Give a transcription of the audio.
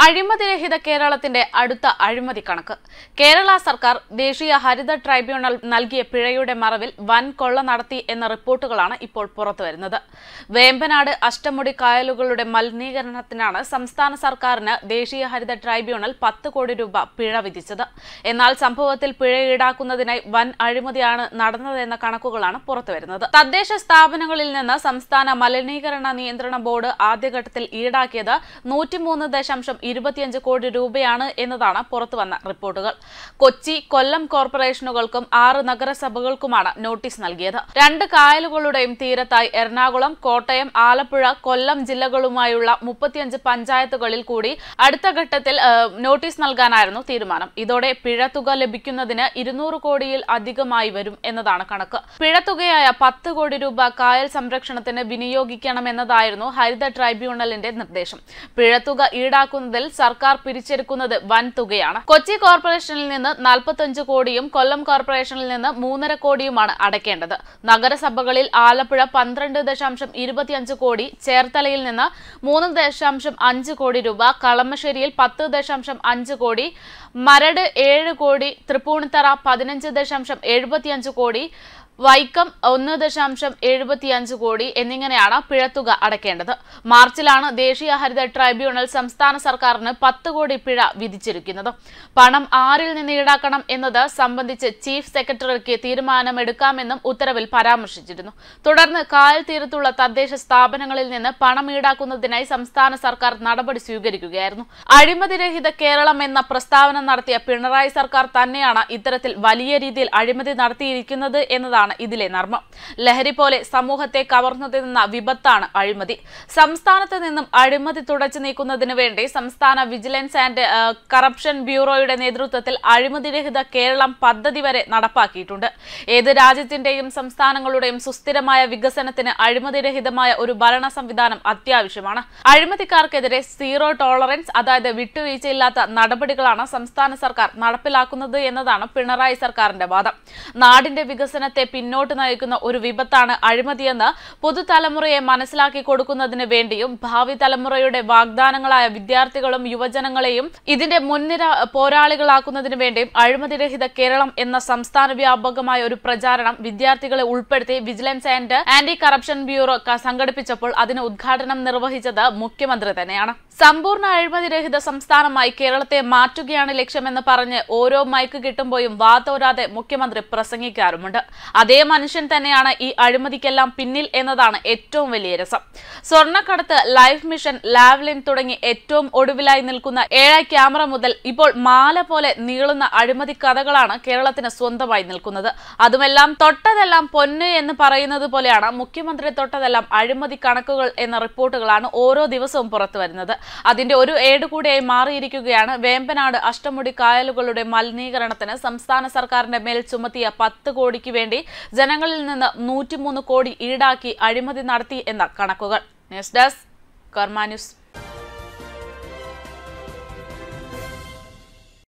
അഴിമതിരഹിത കേരളത്തിന്റെ അടുത്ത അഴിമതി കണക്ക് കേരള സർക്കാർ ദേശീയ ഹരിത ട്രൈബ്യൂണൽ നൽകിയ പിഴയുടെ മറവിൽ വൻ കൊള്ള നടത്തി എന്ന റിപ്പോർട്ടുകളാണ് ഇപ്പോൾ പുറത്തുവരുന്നത് വേമ്പനാട് അഷ്ടമുടി കായലുകളുടെ മലിനീകരണത്തിനാണ് സംസ്ഥാന സർക്കാരിന് ദേശീയ ഹരിത ട്രൈബ്യൂണൽ പത്ത് കോടി രൂപ പിഴ വിധിച്ചത് എന്നാൽ സംഭവത്തിൽ പിഴ ഈടാക്കുന്നതിനായി വൻ അഴിമതിയാണ് നടന്നതെന്ന കണക്കുകളാണ് പുറത്തുവരുന്നത് തദ്ദേശ സ്ഥാപനങ്ങളിൽ നിന്ന് സംസ്ഥാന മലിനീകരണ നിയന്ത്രണ ബോർഡ് ആദ്യഘട്ടത്തിൽ ഈടാക്കിയത് നൂറ്റിമൂന്ന് ദശാംശം ഇരുപത്തിയഞ്ച് കോടി രൂപയാണ് എന്നതാണ് പുറത്തുവന്ന റിപ്പോർട്ടുകൾ കൊച്ചി കൊല്ലം കോർപ്പറേഷനുകൾക്കും ആറ് നഗരസഭകൾക്കുമാണ് നോട്ടീസ് നൽകിയത് രണ്ട് കായലുകളുടെയും തീരത്തായി എറണാകുളം കോട്ടയം ആലപ്പുഴ കൊല്ലം ജില്ലകളുമായുള്ള മുപ്പത്തിയഞ്ച് പഞ്ചായത്തുകളിൽ കൂടി അടുത്ത ഘട്ടത്തിൽ ആ, നോട്ടീസ് നൽകാനായിരുന്നു തീരുമാനം ഇതോടെ പിഴത്തുക ലഭിക്കുന്നതിന് ഇരുന്നൂറ് കോടിയിൽ അധികമായി വരും എന്നതാണ് കണക്ക് പിഴത്തുകയായ പത്ത് കോടി രൂപ കായൽ സംരക്ഷണത്തിന് വിനിയോഗിക്കണമെന്നതായിരുന്നു ഹരിത ട്രൈബ്യൂണലിന്റെ നിർദ്ദേശം പിഴത്തുക ഈടാക്കുന്നതിൽ സർക്കാർ പിരിച്ചെടുക്കുന്നത് വൻ തുകയാണ് കൊച്ചി കോർപ്പറേഷനിൽ നിന്ന് നാൽപ്പത്തഞ്ച് കോടിയും കൊല്ലം കോർപ്പറേഷനിൽ നിന്ന് മൂന്നര കോടിയുമാണ് അടയ്ക്കേണ്ടത് നഗരസഭകളിൽ ആലപ്പുഴ പന്ത്രണ്ട് ദശാംശം ഇരുപത്തിയഞ്ച് കോടി ചേർത്തലയിൽ നിന്ന് മൂന്ന് ദശാംശം അഞ്ച് കോടി രൂപ കളമശ്ശേരിയിൽ പത്ത് ദശാംശം അഞ്ച് കോടി മരട് ഏഴ് കോടി തൃപ്പൂണിത്തറ പതിനഞ്ച് ദശാംശം എഴുപത്തിയഞ്ച് കോടി വൈക്കം ഒന്ന് ദശാംശം എഴുപത്തിയഞ്ച് കോടി എന്നിങ്ങനെയാണ് പിഴത്തുക അടയ്ക്കേണ്ടത് മാർച്ചിലാണ് ദേശീയ ഹരിത ട്രൈബ്യൂണൽ സംസ്ഥാന സർക്കാരിന് പത്ത് കോടി പിഴ വിധിച്ചിരിക്കുന്നത് പണം ആരിൽ നിന്ന് ഈടാക്കണം എന്നത് സംബന്ധിച്ച് ചീഫ് സെക്രട്ടറിക്ക് തീരുമാനമെടുക്കാമെന്നും ഉത്തരവിൽ പരാമർശിച്ചിരുന്നു തുടർന്ന് കായൽ തീരത്തുള്ള തദ്ദേശ സ്ഥാപനങ്ങളിൽ നിന്ന് പണം ഈടാക്കുന്നതിനായി സംസ്ഥാന സർക്കാർ നടപടി സ്വീകരിക്കുകയായിരുന്നു അഴിമതിരഹിത കേരളം എന്ന പ്രസ്താവന നടത്തിയ പിണറായി സർക്കാർ തന്നെയാണ് ഇത്തരത്തിൽ വലിയ രീതിയിൽ അഴിമതി നടത്തിയിരിക്കുന്നത് എന്നതാണ് ഇതിലെ നർമ്മം ലഹരി പോലെ സമൂഹത്തെ കവർന്നതെന്ന വിപത്താണ് അഴിമതി സംസ്ഥാനത്ത് നിന്നും അഴിമതി തുടച്ചു നീക്കുന്നതിന് വേണ്ടി സംസ്ഥാന വിജിലൻസ് ആൻഡ് ആ, കറപ്ഷൻ ബ്യൂറോയുടെ നേതൃത്വത്തിൽ അഴിമതിരഹിത കേരളം പദ്ധതി വരെ നടപ്പാക്കിയിട്ടുണ്ട് ഏത് രാജ്യത്തിന്റെയും സംസ്ഥാനങ്ങളുടെയും സുസ്ഥിരമായ വികസനത്തിന് അഴിമതിരഹിതമായ ഒരു ഭരണ സംവിധാനം അത്യാവശ്യമാണ് അഴിമതിക്കാർക്കെതിരെ സീറോ ടോളറൻസ് അതായത് വിട്ടുവീഴ്ചയില്ലാത്ത നടപടികളാണ് സംസ്ഥാന സർക്കാർ നടപ്പിലാക്കുന്നത് എന്നതാണ് പിണറായി സർക്കാരിന്റെ വാദം നാടിന്റെ വികസനത്തെ പിന്നോട്ട് നയിക്കുന്ന ഒരു വിപത്താണ് അഴിമതിയെന്ന് പുതുതലമുറയെ മനസ്സിലാക്കി കൊടുക്കുന്നതിന് വേണ്ടിയും ഭാവി തലമുറയുടെ വാഗ്ദാനങ്ങളായ വിദ്യാർത്ഥികളും യുവജനങ്ങളെയും ഇതിന്റെ മുൻനിര പോരാളികളാക്കുന്നതിന് വേണ്ടിയും അഴിമതിരഹിത കേരളം എന്ന സംസ്ഥാന വ്യാപകമായ ഒരു പ്രചാരണം വിദ്യാർത്ഥികളെ ഉൾപ്പെടുത്തി vigilance and anti corruption bureau ക- സംഘടിപ്പിച്ചപ്പോൾ അതിന് ഉദ്ഘാടനം നിർവഹിച്ചത് മുഖ്യമന്ത്രി തന്നെയാണ് സമ്പൂർണ്ണ അഴിമതിരഹിത സംസ്ഥാനമായി കേരളത്തെ മാറ്റുകയാണ് ലക്ഷ്യമെന്ന് പറഞ്ഞ് ഓരോ മൈക്ക് കിട്ടുമ്പോഴും വാതോരാതെ മുഖ്യമന്ത്രി പ്രസംഗിക്കാറുമുണ്ട് അതേ മനുഷ്യൻ തന്നെയാണ് ഈ അഴിമതിക്കെല്ലാം പിന്നിൽ എന്നതാണ് ഏറ്റവും വലിയ രസം സ്വർണ്ണക്കടത്ത് ലൈഫ് മിഷൻ ലാവ്ലിൻ തുടങ്ങി ഏറ്റവും ഒടുവിലായി നിൽക്കുന്ന ഏഴായി ക്യാമറ മുതൽ ഇപ്പോൾ മാല പോലെ നീളുന്ന അഴിമതി കഥകളാണ് കേരളത്തിന് സ്വന്തമായി നിൽക്കുന്നത് അതുമെല്ലാം തൊട്ടതെല്ലാം പൊന്ന് എന്ന് പറയുന്നത് പോലെയാണ് മുഖ്യമന്ത്രി തൊട്ടതെല്ലാം അഴിമതി കണക്കുകൾ എന്ന റിപ്പോർട്ടുകളാണ് ഓരോ ദിവസവും പുറത്തു വരുന്നത് അതിന്റെ ഒരു ഏട് കൂടിയായി മാറിയിരിക്കുകയാണ് വേമ്പനാട് അഷ്ടമുടി കായലുകളുടെ മലിനീകരണത്തിന് സംസ്ഥാന സർക്കാരിന്റെ മേൽ ചുമത്തിയ പത്ത് കോടിക്ക് വേണ്ടി ജനങ്ങളിൽ നിന്ന് നൂറ്റിമൂന്ന് കോടി ഈടാക്കി അഴിമതി നടത്തി എന്ന കണക്കുകൾ ന്യൂസ് ഡെസ്ക് കർമ്മ ന്യൂസ്